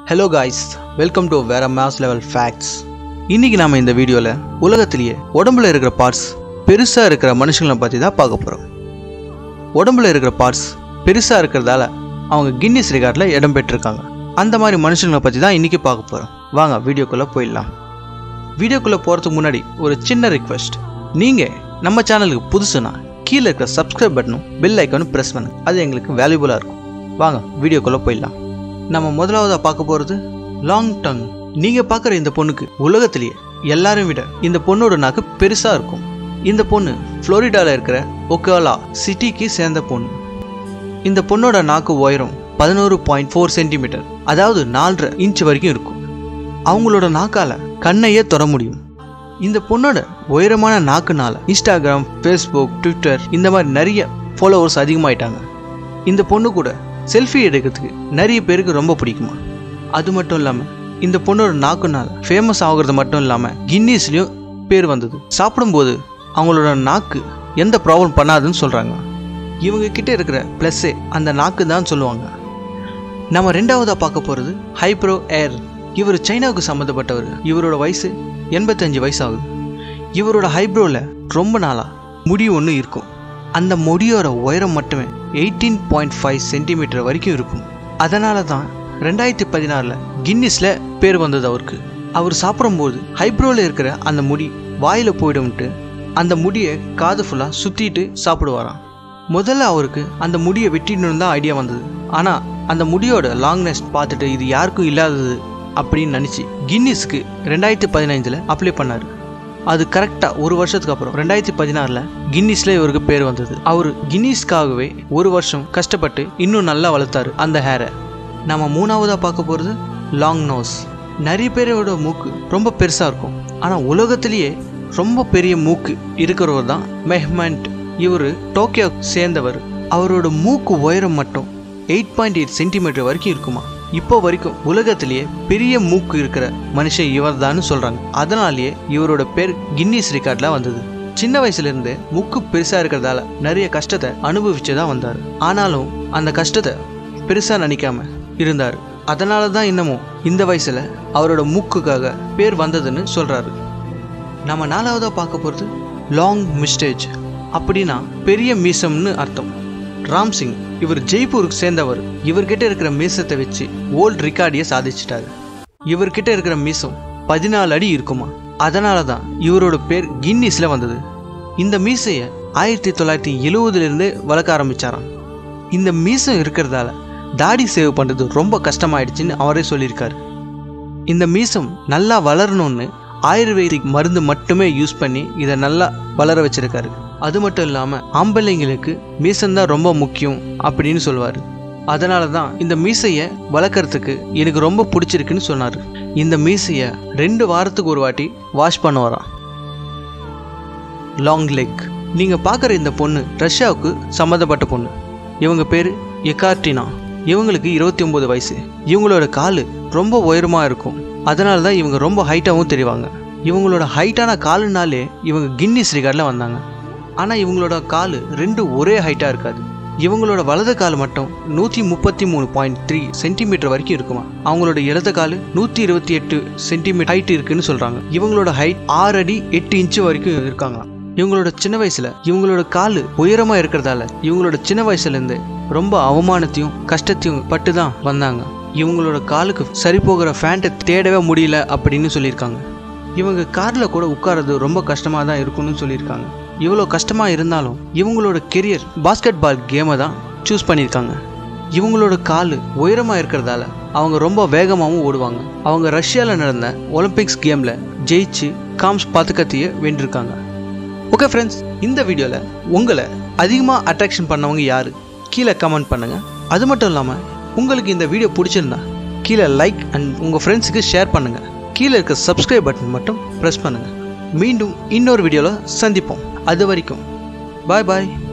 hello guys welcome to வேற mass level facts இன்னைக்கு நாம இந்த வீடியோவில் உலகத்திலேயே உடம்புல இருக்கிற பார்ட்ஸ் பெருசாக இருக்கிற மனுஷங்களை பற்றி தான் பார்க்க போகிறோம் உடம்புல இருக்கிற பார்ட்ஸ் பெருசாக இருக்கிறதால அவங்க கின்னிஸ் ரெக்கார்டில் இடம் பெற்றிருக்காங்க அந்த மாதிரி மனுஷங்களை பற்றி தான் இன்னைக்கு பார்க்க போகிறோம் வாங்க வீடியோக்குள்ளே போயிடலாம் வீடியோக்குள்ளே போகிறதுக்கு முன்னாடி ஒரு சின்ன ரிக்வெஸ்ட் நீங்கள் நம்ம சேனலுக்கு புதுசுனா கீழே இருக்கிற சப்ஸ்கிரைப் பட்டனும் பெல் ஐக்கானும் ப்ரெஸ் பண்ணுங்க அது எங்களுக்கு வேல்யூபுளாக இருக்கும் வாங்க வீடியோக்குள்ளே போயிடலாம் நம்ம முதலாவதாக பார்க்க போகிறது லாங் டங் நீங்கள் பார்க்குற இந்த பொண்ணுக்கு உலகத்திலேயே எல்லாரும் விட இந்த பொண்ணோட நாக்கு பெருசாக இருக்கும் இந்த பொண்ணு ஃப்ளோரிடாவில் இருக்கிற ஒக்காலா சிட்டிக்கு சேர்ந்த பொண்ணு இந்த பொண்ணோட நாக்கு உயரம் பதினோரு பாயிண்ட் ஃபோர் சென்டிமீட்டர் அதாவது நாலரை இன்ச் வரைக்கும் இருக்கும் அவங்களோட நாக்கால கண்ணையே தொட முடியும் இந்த பொண்ணோட உயரமான நாக்குனால இன்ஸ்டாகிராம் ஃபேஸ்புக் ட்விட்டர் இந்த மாதிரி நிறைய ஃபாலோவர்ஸ் அதிகமாயிட்டாங்க இந்த பொண்ணு கூட செல்ஃபி எடுக்கிறதுக்கு நிறைய பேருக்கு ரொம்ப பிடிக்குமா அது மட்டும் இல்லாமல் இந்த பொண்ணோட நாக்குனால ஃபேமஸ் ஆகுறது மட்டும் இல்லாமல் கின்னீஸ்லேயும் பேர் வந்தது சாப்பிடும்போது அவங்களோட நாக்கு எந்த ப்ராப்ளம் பண்ணாதுன்னு சொல்கிறாங்க இவங்க கிட்ட இருக்கிற ப்ளஸ்ஸே அந்த நாக்கு தான் சொல்லுவாங்க நம்ம ரெண்டாவதாக பார்க்க போகிறது ஹைப்ரோ ஏர் இவர் சைனாவுக்கு சம்மந்தப்பட்டவர் இவரோட வயசு எண்பத்தஞ்சு வயசு ஆகுது இவரோட ஹைப்ரோவில் ரொம்ப நாளாக முடி ஒன்று இருக்கும் அந்த முடியோட உயரம் மட்டுமே எயிட்டீன் பாயிண்ட் ஃபைவ் சென்டிமீட்டர் வரைக்கும் இருக்கும் அதனால தான் ரெண்டாயிரத்தி பதினாறில் கின்னிஸில் பேர் வந்தது அவருக்கு அவர் சாப்பிடும்போது ஹைப்ரோவில் இருக்கிற அந்த முடி வாயில் போயிடும்ட்டு அந்த முடியை காது ஃபுல்லாக சுற்றிட்டு சாப்பிடுவாராம் முதல்ல அவருக்கு அந்த முடியை வெட்டிடணும்னு தான் ஐடியா வந்தது ஆனால் அந்த முடியோட லாங்னஸ் பார்த்துட்டு இது யாருக்கும் இல்லாதது அப்படின்னு நினச்சி கின்னிஸ்க்கு ரெண்டாயிரத்தி பதினைஞ்சில் அப்ளை பண்ணார் அது கரெக்டாக ஒரு வருஷத்துக்கு அப்புறம் ரெண்டாயிரத்தி பதினாறில் கின்னிஸில் இவருக்கு பேர் வந்தது அவர் கின்னிஸ்க்காகவே ஒரு வருஷம் கஷ்டப்பட்டு இன்னும் நல்லா வளர்த்தாரு அந்த ஹேரை நம்ம மூணாவதாக பார்க்க போகிறது லாங் நோஸ் நிறைய பேரோட மூக்கு ரொம்ப பெருசாக இருக்கும் ஆனால் உலகத்திலேயே ரொம்ப பெரிய மூக்கு இருக்கிறவர் தான் மெஹ்மெண்ட் இவர் டோக்கியோ சேர்ந்தவர் அவரோட மூக்கு உயரம் மட்டும் எயிட் பாயிண்ட் எயிட் சென்டிமீட்டர் வரைக்கும் இருக்குமா இப்போ வரைக்கும் உலகத்திலேயே பெரிய மூக்கு இருக்கிற மனுஷன் இவர் தான் சொல்கிறாங்க அதனாலேயே இவரோட பேர் கின்னிஸ் ரெக்கார்டில் வந்தது சின்ன வயசுலேருந்து மூக்கு பெருசாக இருக்கிறதால நிறைய கஷ்டத்தை அனுபவிச்சு தான் வந்தார் ஆனாலும் அந்த கஷ்டத்தை பெருசாக நினைக்காம இருந்தார் அதனால தான் இன்னமும் இந்த வயசில் அவரோட மூக்குக்காக பேர் வந்ததுன்னு சொல்கிறாரு நம்ம நாலாவதாக பார்க்க போகிறது லாங் மிஸ்டேஜ் அப்படின்னா பெரிய மீசம்னு அர்த்தம் ராம் சிங் இவர் ஜெய்ப்பூருக்கு சேர்ந்தவர் இவர்கிட்ட இருக்கிற மீசத்தை வச்சு ஓல்ட் ரெக்கார்டியை சாதிச்சிட்டாரு இவர்கிட்ட இருக்கிற மீசம் பதினாலு அடி இருக்குமா அதனால தான் இவரோட பேர் கின்னிஸில் வந்தது இந்த மீசையை ஆயிரத்தி தொள்ளாயிரத்தி எழுவதுலேருந்தே வளர்க்க ஆரம்பிச்சாராம் இந்த மீசம் இருக்கிறதால தாடி சேவ் பண்ணுறது ரொம்ப கஷ்டமாயிடுச்சுன்னு அவரே சொல்லியிருக்காரு இந்த மீசம் நல்லா வளரணும்னு ஆயுர்வேதிக் மருந்து மட்டுமே யூஸ் பண்ணி இதை நல்லா வளர வச்சிருக்காரு அது மட்டும் இல்லாமல் ஆம்பளைங்களுக்கு மீசம்தான் ரொம்ப முக்கியம் அப்படின்னு சொல்லுவார் அதனால தான் இந்த மீசையை வளர்க்குறதுக்கு எனக்கு ரொம்ப பிடிச்சிருக்குன்னு சொன்னார் இந்த மீசையை ரெண்டு வாரத்துக்கு ஒரு வாட்டி வாஷ் பண்ணுவாராம் லாங் லெக் நீங்கள் பார்க்குற இந்த பொண்ணு ரஷ்யாவுக்கு சம்மந்தப்பட்ட பொண்ணு இவங்க பேர் எக்கார்டினா இவங்களுக்கு இருபத்தி ஒம்பது வயசு இவங்களோட கால் ரொம்ப உயரமாக இருக்கும் அதனால தான் இவங்க ரொம்ப ஹைட்டாகவும் தெரிவாங்க இவங்களோட ஹைட்டான காலுனாலே இவங்க கின்னிஸ் ரெக்கார்டில் வந்தாங்க ஆனால் இவங்களோட கால் ரெண்டு ஒரே ஹைட்டாக இருக்காது இவங்களோட வலது கால் மட்டும் நூற்றி முப்பத்தி மூணு பாயிண்ட் த்ரீ சென்டிமீட்டர் வரைக்கும் இருக்குமா அவங்களோட இடது கால் நூற்றி இருபத்தி எட்டு சென்டிமீட்டர் ஹைட் இருக்குன்னு சொல்கிறாங்க இவங்களோட ஹைட் ஆறு அடி எட்டு இன்ச்சு வரைக்கும் இருக்காங்களாம் இவங்களோட சின்ன வயசுல இவங்களோட கால் உயரமா இருக்கிறதால இவங்களோட சின்ன வயசுல இருந்து ரொம்ப அவமானத்தையும் கஷ்டத்தையும் பட்டு தான் வந்தாங்க இவங்களோட காலுக்கு சரி போகிற ஃபேண்ட்டை தேடவே முடியல அப்படின்னு சொல்லியிருக்காங்க இவங்க காரில் கூட உட்கார்றது ரொம்ப கஷ்டமாக தான் இருக்கும்னு சொல்லியிருக்காங்க இவ்வளோ கஷ்டமாக இருந்தாலும் இவங்களோட கெரியர் பாஸ்கெட் பால் கேமை தான் சூஸ் பண்ணியிருக்காங்க இவங்களோட கால் உயரமாக இருக்கிறதால அவங்க ரொம்ப வேகமாகவும் ஓடுவாங்க அவங்க ரஷ்யாவில் நடந்த ஒலிம்பிக்ஸ் கேமில் ஜெயிச்சு காம்ஸ் பதக்கத்தையே வென்றிருக்காங்க ஓகே ஃப்ரெண்ட்ஸ் இந்த வீடியோவில் உங்களை அதிகமாக அட்ராக்ஷன் பண்ணவங்க யார் கீழே கமெண்ட் பண்ணுங்கள் அது மட்டும் இல்லாமல் உங்களுக்கு இந்த வீடியோ பிடிச்சிருந்தா கீழே லைக் அண்ட் உங்கள் ஃப்ரெண்ட்ஸுக்கு ஷேர் பண்ணுங்கள் கீழே இருக்க சப்ஸ்கிரைப் பட்டன் மட்டும் ப்ரெஸ் பண்ணுங்கள் மீண்டும் இன்னொரு வீடியோவில் சந்திப்போம் அது வரைக்கும் பாய் பாய்